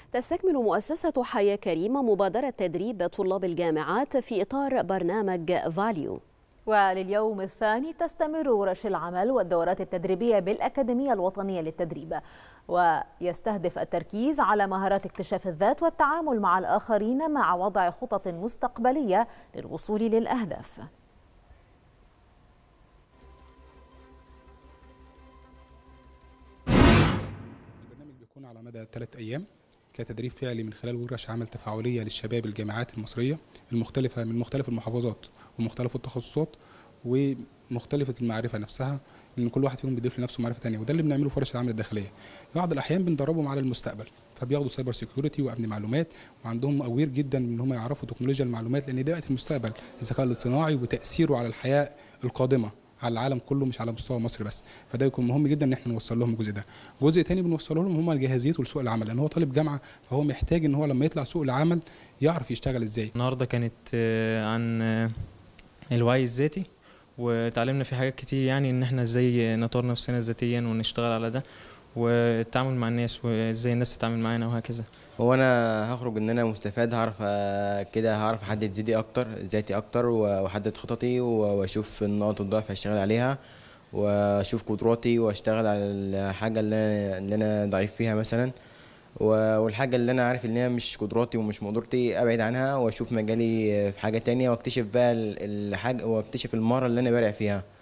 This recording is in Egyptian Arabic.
تستكمل مؤسسة حياة كريمة مبادرة تدريب طلاب الجامعات في إطار برنامج فاليو ولليوم الثاني تستمر ورش العمل والدورات التدريبية بالأكاديمية الوطنية للتدريب ويستهدف التركيز على مهارات اكتشاف الذات والتعامل مع الآخرين مع وضع خطط مستقبلية للوصول للأهداف البرنامج بيكون على مدى ثلاث أيام كتدريب فعلي من خلال ورش عمل تفاعلية للشباب الجامعات المصرية المختلفة من مختلف المحافظات ومختلف التخصصات ومختلفة المعرفة نفسها ان كل واحد فيهم بيضيف لنفسه معرفه ثانيه وده اللي بنعمله في ورش العمل الداخليه بعض الاحيان بندربهم على المستقبل فبياخدوا سايبر سيكيورتي وامن معلومات وعندهم اوير جدا ان هم يعرفوا تكنولوجيا المعلومات لان ده وقت المستقبل الذكاء الاصطناعي وتاثيره على الحياه القادمه على العالم كله مش على مستوى مصر بس فده يكون مهم جدا ان احنا نوصل لهم الجزء ده جزء تاني بنوصله لهم هم جاهزيته لسوق العمل لان هو طالب جامعه فهو محتاج ان هو لما يطلع سوق العمل يعرف يشتغل ازاي النهارده كانت آه، عن آه، الوعي الذاتي وتعلمنا في حاجات كتير يعني ان احنا ازاي نطور نفسنا ذاتيا ونشتغل على ده والتعامل مع الناس وازاي الناس تتعامل معانا وهكذا هو انا هخرج ان انا مستفاد هعرف آه، كده هعرف احدد ذاتي اكتر ذاتي اكتر واحدد خططي واشوف النقط الضعف هشتغل عليها واشوف قدراتي واشتغل على الحاجه اللي أنا- اللي انا ضعيف فيها مثلا و- والحاجه اللي انا عارف ان هي مش قدراتي ومش مقدرتي ابعد عنها واشوف مجالي في حاجه تانية واكتشف بقى ال- الحاجه واكتشف المهاره اللي انا بارع فيها